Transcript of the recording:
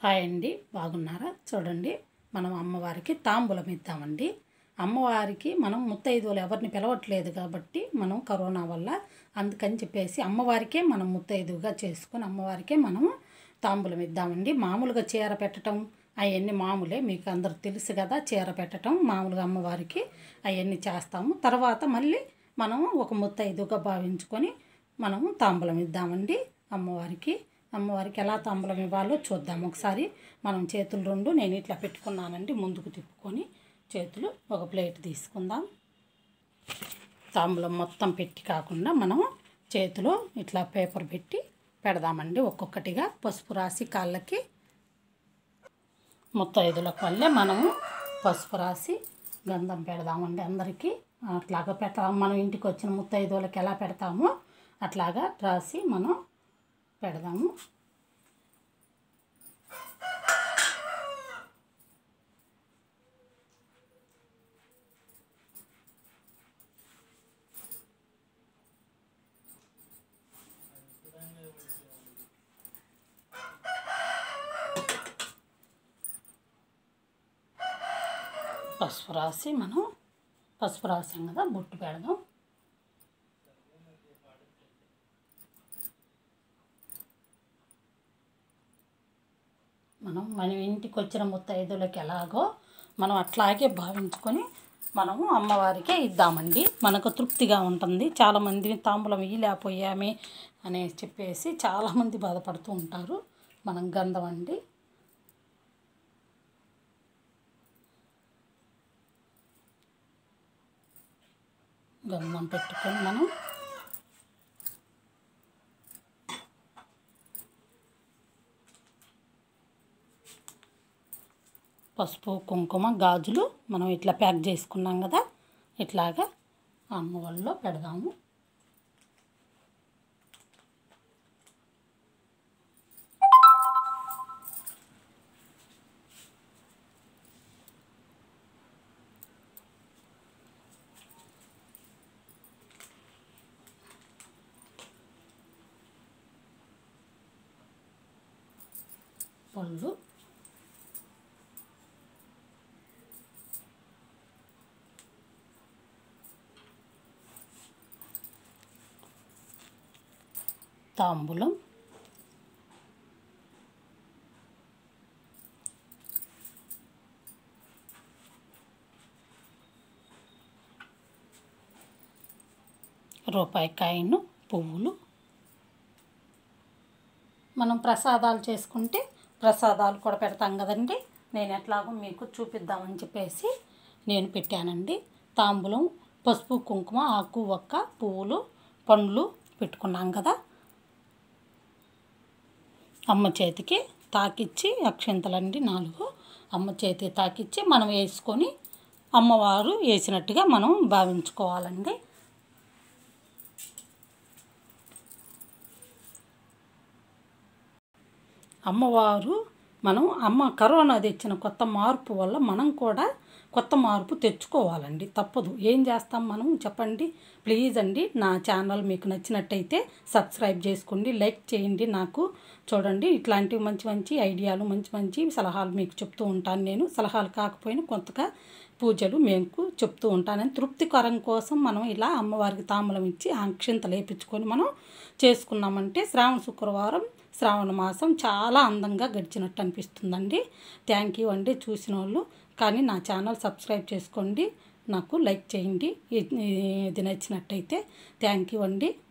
hi అండి బాగున్నారా చూడండి మనం అమ్మవారికి తాంబూలం ఇద్దామండి అమ్మవారికి మనం ముత్తైదువులు ఎవరిని పిలవట్లేదు కాబట్టి మనం కరోనా వల్ల అందుకని చెప్పేసి అమ్మవారికే మనం ముత్తైదువుగా చేసుకొని అమ్మవారికే మనం తాంబూలం ఇద్దామండి మామూలుగా చీర పెట్టడం అవన్నీ మామూలే మీకు అందరికి తెలుసు కదా చీర పెట్టడం మామూలుగా అమ్మవారికి అవన్నీ చేస్తాము తర్వాత మళ్ళీ మనం ఒక ముత్తైదుగా భావించుకొని మనము తాంబూలం ఇద్దామండి అమ్మవారికి అమ్మవారికి ఎలా తాంబూలం ఇవ్వాలో చూద్దాం ఒకసారి మనం చేతులు రెండు నేను ఇట్లా పెట్టుకున్నానండి ముందుకు తిప్పుకొని చేతులు ఒక ప్లేట్ తీసుకుందాం తాంబూలం మొత్తం పెట్టి కాకుండా మనం చేతిలో ఇట్లా పేపర్ పెట్టి పెడదామండి ఒక్కొక్కటిగా పసుపు రాసి కాళ్ళకి ముత్తైదులకు వల్లే మనము పసుపు రాసి గంధం పెడదామండి అందరికీ అట్లాగా పెడతాం మనం ఇంటికి వచ్చిన ముత్తైదువులకి ఎలా పెడతామో అట్లాగా రాసి మనం పెడదాము పసుపు రాసి మనం పసుపు రాసాం కదా బొట్టు పెడదాం మనం మన ఇంటికి వచ్చిన ముత్తైదులకి ఎలాగో మనం అట్లాగే భావించుకొని మనము అమ్మవారికే ఇద్దామండి మనకు తృప్తిగా ఉంటుంది చాలామంది తాంబూలం ఇయ్యలేకపోయామే అనేసి చెప్పేసి చాలామంది బాధపడుతూ ఉంటారు మనం గంధం అండి గంధం పెట్టుకొని మనం పసుపు కుంకుమ గాజులు మనం ఇట్లా ప్యాక్ చేసుకున్నాం కదా ఇట్లాగా అమ్మవాళ్ళలో పెడదాము పళ్ళు తాంబూలం రూపాయి కాయను పువ్వులు మనం ప్రసాదాలు చేసుకుంటే ప్రసాదాలు కూడా పెడతాం కదండి నేను ఎట్లాగో మీకు చూపిద్దామని చెప్పేసి నేను పెట్టానండి తాంబూలం పసుపు కుంకుమ ఆకు ఒక్క పువ్వులు పండ్లు పెట్టుకున్నాం కదా అమ్మ చేతికి తాకిచ్చి అక్షంతలండి నాలుగు అమ్మ చేతికి తాకిచ్చి మనం వేసుకొని అమ్మవారు వేసినట్టుగా మనం భావించుకోవాలండి అమ్మవారు మనం అమ్మ కరోనా తెచ్చిన కొత్త మార్పు వల్ల మనం కూడా కొత్త మార్పు తెచ్చుకోవాలండి తప్పదు ఏం చేస్తాం మనం చెప్పండి ప్లీజ్ అండి నా ఛానల్ మీకు నచ్చినట్టయితే సబ్స్క్రైబ్ చేసుకోండి లైక్ చేయండి నాకు చూడండి ఇట్లాంటివి మంచి మంచి ఐడియాలు మంచి మంచి సలహాలు మీకు చెప్తూ ఉంటాను నేను సలహాలు కాకపోయినా కొంతగా పూజలు మేము చెప్తూ ఉంటానని తృప్తికరం కోసం మనం ఇలా అమ్మవారికి తాంబూలం ఇచ్చి అక్షింత లేపించుకొని మనం చేసుకున్నామంటే శ్రావణ శుక్రవారం శ్రావణ మాసం చాలా అందంగా గడిచినట్టు అనిపిస్తుందండి థ్యాంక్ యూ అండి చూసిన వాళ్ళు కానీ నా ఛానల్ సబ్స్క్రైబ్ చేసుకోండి నాకు లైక్ చేయండి ఇది నచ్చినట్టయితే థ్యాంక్ యూ అండి